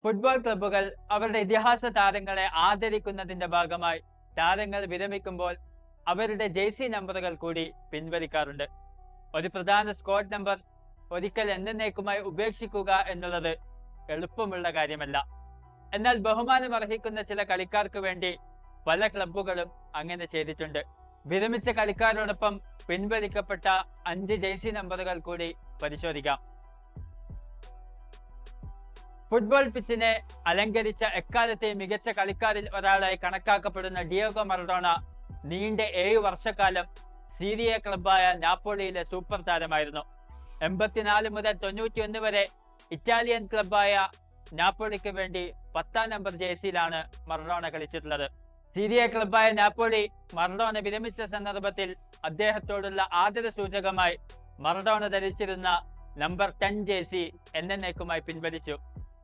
football ക്ലബ്ബുകൾ അവരുടെ ഇതിഹാസ താരങ്ങളെ ആദരിക്കുന്നതിന്റെ ഭാഗമായി താരങ്ങൾ വിരമിക്കുമ്പോൾ അവരുടെ ജേഴ്സി നമ്പറുകൾ കൂടി പിൻവലിക്കാറുണ്ട് ഒരു പ്രധാന സ്ക്വാഡ് നമ്പർ ഒരിക്കൽ എന്നേക്കുമായി ഉപേക്ഷിക്കുക എന്നുള്ളത് എളുപ്പമുള്ള കാര്യമല്ല എന്നാൽ ബഹുമാനം അർഹിക്കുന്ന ചില കളിക്കാർക്ക് വേണ്ടി പല ക്ലബ്ബുകളും അങ്ങനെ ചെയ്തിട്ടുണ്ട് വിരമിച്ച കളിക്കാരോടൊപ്പം പിൻവലിക്കപ്പെട്ട അഞ്ച് ജേഴ്സി നമ്പറുകൾ കൂടി പരിശോധിക്കാം ഫുട്ബോൾ പിച്ചിനെ അലങ്കരിച്ച എക്കാലത്തെ മികച്ച കളിക്കാരിൽ ഒരാളായി കണക്കാക്കപ്പെടുന്ന ഡിയോഗോ മറഡോണ നീണ്ട ഏഴു വർഷക്കാലം സീരിയ ക്ലബായ നാപ്പോളിയിലെ സൂപ്പർ താരമായിരുന്നു എൺപത്തിനാല് മുതൽ തൊണ്ണൂറ്റിയൊന്ന് വരെ ഇറ്റാലിയൻ ക്ലബായ നാപ്പോളിക്ക് വേണ്ടി പത്താം നമ്പർ ജേഴ്സിയിലാണ് മറഡോണ കളിച്ചിട്ടുള്ളത് സീരിയ ക്ലബായ നാപ്പോളി മറഡോണ വിരമിച്ച സന്ദർഭത്തിൽ അദ്ദേഹത്തോടുള്ള ആദര സൂചകമായി മറഡോണ ധരിച്ചിരുന്ന നമ്പർ ടെൻ ജേഴ്സി എന്നേക്കുമായി പിൻവലിച്ചു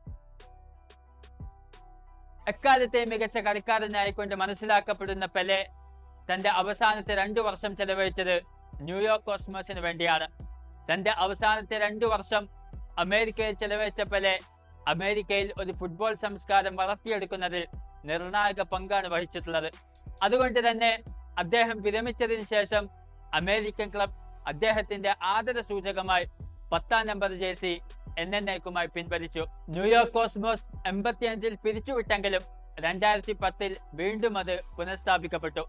എക്കാലത്തെ മികച്ച കളിക്കാരനായിക്കൊണ്ട് മനസ്സിലാക്കപ്പെടുന്ന പെലെ തന്റെ അവസാനത്തെ രണ്ടു വർഷം ചെലവഴിച്ചത് ന്യൂയോർക്ക് കോസ്മോസിന് വേണ്ടിയാണ് തന്റെ അവസാനത്തെ രണ്ടു വർഷം അമേരിക്കയിൽ ചെലവഴിച്ച പെലെ അമേരിക്കയിൽ ഒരു ഫുട്ബോൾ സംസ്കാരം വളർത്തിയെടുക്കുന്നതിൽ നിർണായക പങ്കാണ് വഹിച്ചിട്ടുള്ളത് അതുകൊണ്ട് തന്നെ അദ്ദേഹം വിരമിച്ചതിന് ശേഷം അമേരിക്കൻ ക്ലബ് അദ്ദേഹത്തിന്റെ ആദര സൂചകമായി പത്താം നമ്പർ ജേഴ്സി എന്നേക്കുമായി പിൻവലിച്ചു ന്യൂയോർക്ക് കോസ്മോസ് എൺപത്തിയഞ്ചിൽ പിരിച്ചുവിട്ടെങ്കിലും രണ്ടായിരത്തി പത്തിൽ വീണ്ടും അത് പുനഃസ്ഥാപിക്കപ്പെട്ടു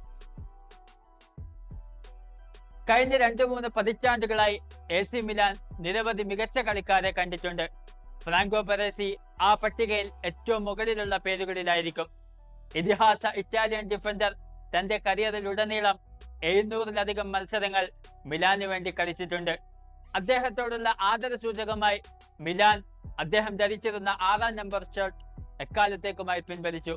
കഴിഞ്ഞ രണ്ടു മൂന്ന് പതിറ്റാണ്ടുകളായി എ സി മിലാൻ നിരവധി മികച്ച കളിക്കാരെ കണ്ടിട്ടുണ്ട് ഫ്രാങ്കോ പെറേസി ആ പട്ടികയിൽ ഏറ്റവും മുകളിലുള്ള പേരുകളിലായിരിക്കും ഇതിഹാസ ഇറ്റാലിയൻ ഡിഫൻഡർ തന്റെ കരിയറിലുടനീളം എഴുന്നൂറിലധികം മത്സരങ്ങൾ മിലാനു വേണ്ടി കളിച്ചിട്ടുണ്ട് അദ്ദേഹത്തോടുള്ള ആദര സൂചകമായി മിലാൻ അദ്ദേഹം ധരിച്ചിരുന്ന ആറാം നമ്പർ ഷർട്ട് എക്കാലത്തേക്കുമായി പിൻവലിച്ചു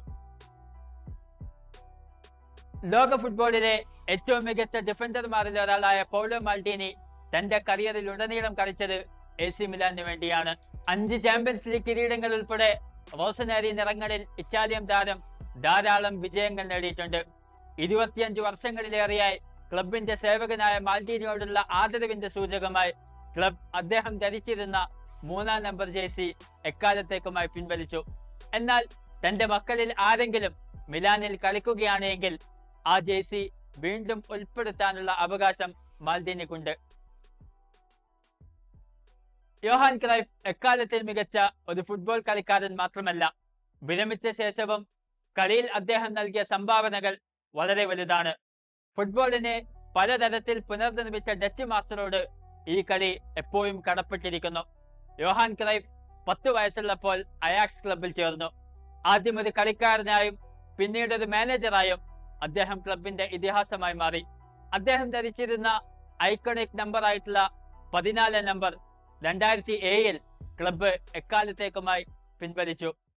ലോക ഫുട്ബോളിലെ ഏറ്റവും മികച്ച ഡിഫൻഡർമാരിൽ ഒരാളായ പൗലോ മാൾട്ടീനി തന്റെ കരിയറിലുടനീളം കളിച്ചത് എ സി മിലാനു വേണ്ടിയാണ് അഞ്ച് ചാമ്പ്യൻസ് ലീഗ് കിരീടങ്ങൾ ഉൾപ്പെടെ റോസനേറി നിറങ്ങളിൽ ഇറ്റാലിയൻ താരം ധാരാളം വിജയങ്ങൾ നേടിയിട്ടുണ്ട് ഇരുപത്തിയഞ്ച് വർഷങ്ങളിലേറെയായി ക്ലബിന്റെ സേവകനായ മാൽട്ടീനിയോടുള്ള ആദരവിന്റെ സൂചകമായി ക്ലബ് അദ്ദേഹം ധരിച്ചിരുന്ന മൂന്നാം നമ്പർ ജേഴ്സി എക്കാലത്തേക്കുമായി പിൻവലിച്ചു എന്നാൽ തന്റെ മക്കളിൽ ആരെങ്കിലും മിലാനിൽ കളിക്കുകയാണെങ്കിൽ ആ ജേഴ്സി വീണ്ടും ഉൾപ്പെടുത്താനുള്ള അവകാശം മാൽദീനിക്കുണ്ട് യോഹാൻ ക്രൈഫ് എക്കാലത്തെ മികച്ച ഒരു ഫുട്ബോൾ കളിക്കാരൻ മാത്രമല്ല വിരമിച്ച ശേഷവും കളിയിൽ അദ്ദേഹം നൽകിയ സംഭാവനകൾ വളരെ വലുതാണ് ഫുട്ബോളിനെ പലതരത്തിൽ പുനർനിർമ്മിച്ച ഡച്ച് മാസ്റ്ററോട് ഈ കളി എപ്പോഴും കടപ്പെട്ടിരിക്കുന്നു യോഹാൻ ക്രൈഫ് പത്ത് വയസ്സുള്ളപ്പോൾ അയാക്സ് ക്ലബിൽ ചേർന്നു ആദ്യം ഒരു കളിക്കാരനായും പിന്നീട് ഒരു മാനേജറായും അദ്ദേഹം ക്ലബിന്റെ ഇതിഹാസമായി മാറി അദ്ദേഹം ധരിച്ചിരുന്ന ഐക്കണിക് നമ്പർ ആയിട്ടുള്ള പതിനാല് നമ്പർ രണ്ടായിരത്തി ഏഴിൽ ക്ലബ്ബ് എക്കാലത്തേക്കുമായി പിൻവലിച്ചു